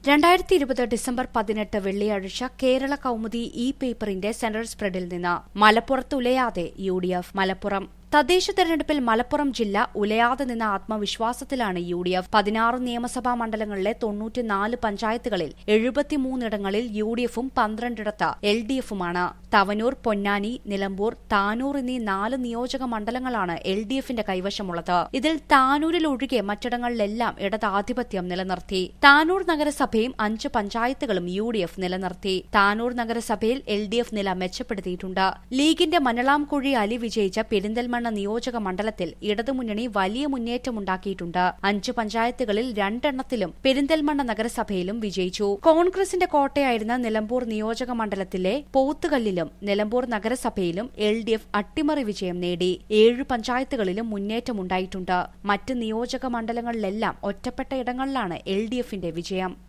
രണ്ടായിരത്തി ഇരുപത് ഡിസംബർ പതിനെട്ട് വെള്ളിയാഴ്ച കേരള കൌമുദി ഇ പേപ്പറിന്റെ സെൻട്രൽ സ്പ്രെഡിൽ നിന്ന് മലപ്പുറത്ത് ഉലയാതെ യു ഡി എഫ് മലപ്പുറം തദ്ദേശ തെരഞ്ഞെടുപ്പിൽ മലപ്പുറം ജില്ല ഉലയാതെ നിന്ന ആത്മവിശ്വാസത്തിലാണ് യു ഡി എഫ് പതിനാറ് നിയമസഭാ മണ്ഡലങ്ങളിലെ തൊണ്ണൂറ്റിനാല് പഞ്ചായത്തുകളിൽ എഴുപത്തിമൂന്നിടങ്ങളിൽ യു ഡി എഫും പന്ത്രണ്ടിടത്ത് എൽ ഡി എഫുമാണ് തവനൂർ പൊന്നാനി നിലമ്പൂർ താനൂർ എന്നീ നാല് നിയോജക മണ്ഡലങ്ങളാണ് എൽ ഡി എഫിന്റെ കൈവശമുള്ളത് ഇതിൽ താനൂരിൽ ഒഴികെ മറ്റിടങ്ങളിലെല്ലാം ഇടതാധിപത്യം നിലനിർത്തി താനൂർ നഗരസഭയും അഞ്ച് പഞ്ചായത്തുകളും യു ഡി എഫ് നിലനിർത്തി താനൂർ നഗരസഭയിൽ എൽ ഡി എഫ് നില മെച്ചപ്പെടുത്തിയിട്ടുണ്ട് ലീഗിന്റെ മനലാംകുഴി അലി വിജയിച്ച പെരിന്തൽമണ്ണ നിയോജക മണ്ഡലത്തിൽ ഇടതുമുന്നണി വലിയ മുന്നേറ്റമുണ്ടാക്കിയിട്ടുണ്ട് അഞ്ച് പഞ്ചായത്തുകളിൽ രണ്ടെണ്ണത്തിലും പെരിന്തൽമണ്ണ നഗരസഭയിലും വിജയിച്ചു കോൺഗ്രസിന്റെ കോട്ടയായിരുന്ന നിലമ്പൂർ നിയോജക മണ്ഡലത്തിലെ പോത്തുകല്ലിലും നിലമ്പൂർ നഗരസഭയിലും എൽ ഡി എഫ് അട്ടിമറി വിജയം നേടി ഏഴ് പഞ്ചായത്തുകളിലും മുന്നേറ്റമുണ്ടായിട്ടുണ്ട് മറ്റ് നിയോജക മണ്ഡലങ്ങളിലെല്ലാം ഒറ്റപ്പെട്ട ഇടങ്ങളിലാണ് എൽ ഡി എഫിന്റെ വിജയം